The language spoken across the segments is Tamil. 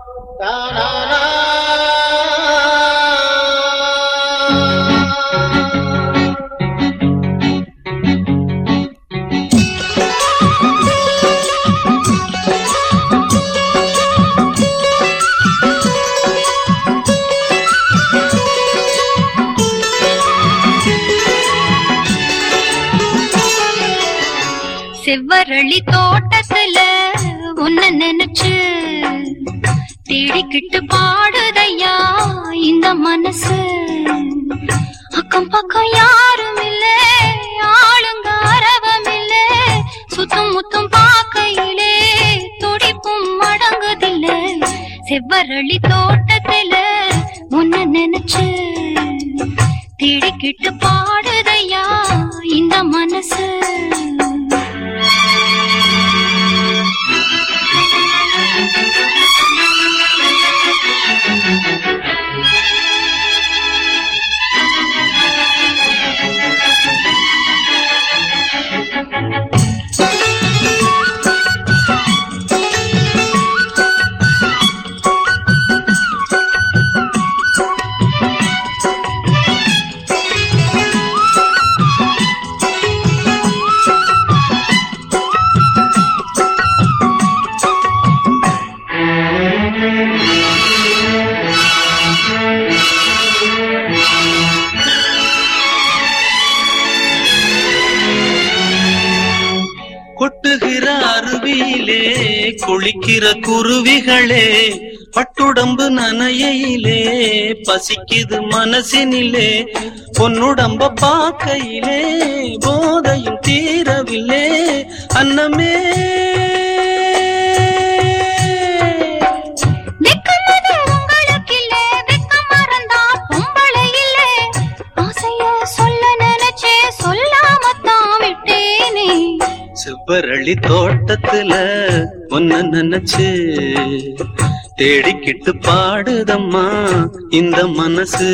செவ்வரளி தோட்டத்துல உன்ன நினைச்சு தேடிக்கிட்டு பாடுதையா இந்த மனசு அக்கம் பக்கம் யாரும் இல்ல ஆளுங்க அரவம் இல்ல சுத்தம் முத்தும் பார்க்கையிலே துடிப்பும் அடங்குதில்ல செவ்வரளி தோட்டத்துல உன்ன நினைச்சு தேடிக்கிட்டு பாடுதையா இந்த மனசு கொட்டுகிற அருவியிலே குளிக்கிற குருவிகளே பட்டுடம்பு நனையிலே பசிக்குது மனசினிலே பொன்னுடம்ப பார்க்கையிலே போதையும் தீரவில்லே அன்னமே வெக்கமது உங்களுக்கில்லே, வெக்கம் மறந்தா பொம்பளை இல்லே. ஆசைய சொல்ல நினைச்சே சொல்லாமத்தான் விட்டேனே. செவ்வரளி தோட்டத்துல ஒன்ன நினைச்சு தேடிக்கிட்டு பாடுதம்மா இந்த மனசு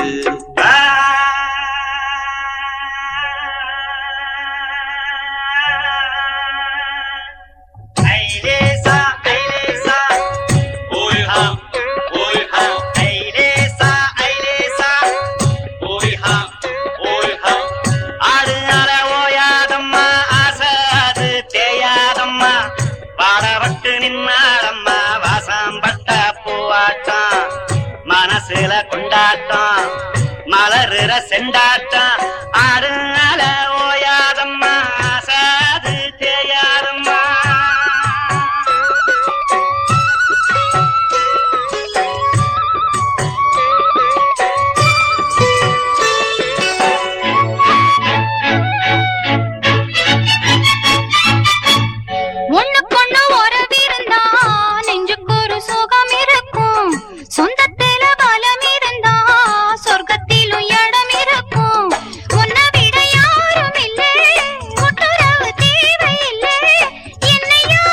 ஐலேசா ஐலேசா ஓய்ஹா ஓய்ஹா ஐலேசா ஐலேசா ஓய்ஹா ஓய்ஹா ஆடு அல ஓயாதம்மா ஆசை அது தேயாதம்மா பாடப்பட்டு நின்னாடம்மா வாசம் பட்ட பூவாட்டம் மனசுல கொண்டாட்டம் மலருற செண்டாட்டம் ஆடு அல ஓயாதம்மா ஆசை அது தேயாதம்மா ஒண்ணுக்கொண்ணு உறவிருந்தா நெஞ்சுக்கு ஒரு சுகம் இருக்கும். சொந்தத்தில பலம் இருந்தா சொர்க்கத்திலும் இடம் இருக்கும். உன்னை விட யாரும் இல்லே, ஒட்டுறவு தேவையில்லே. என்னையா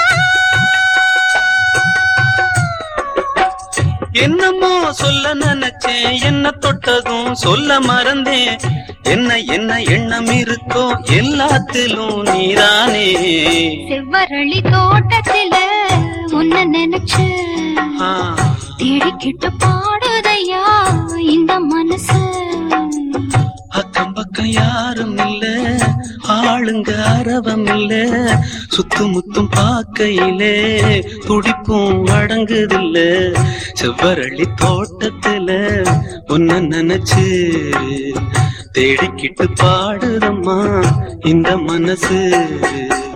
என்னமோ சொல்ல நினைச்சேன் என்ன தொட்டதும் சொல்ல மறந்தேன் என்ன என்ன எண்ணம் இருக்கோ எல்லாத்திலும் நீதானே செவ்வரளி தோட்டத்தில உன்ன நினைச்சு ஆ, தேடிக்கிட்டு பாடுதையா இந்த மனசு அக்கம் பக்கம் யாரும் இல்ல ஆளுங்க அரவம் இல்ல சுத்து முத்தும் பார்க்கையிலே துடிப்பும் அடங்குதில்ல செவ்வரளி தோட்டத்துல உன்ன நினைச்சு தேடிக்கிட்டு பாடுதம்மா இந்த மனசு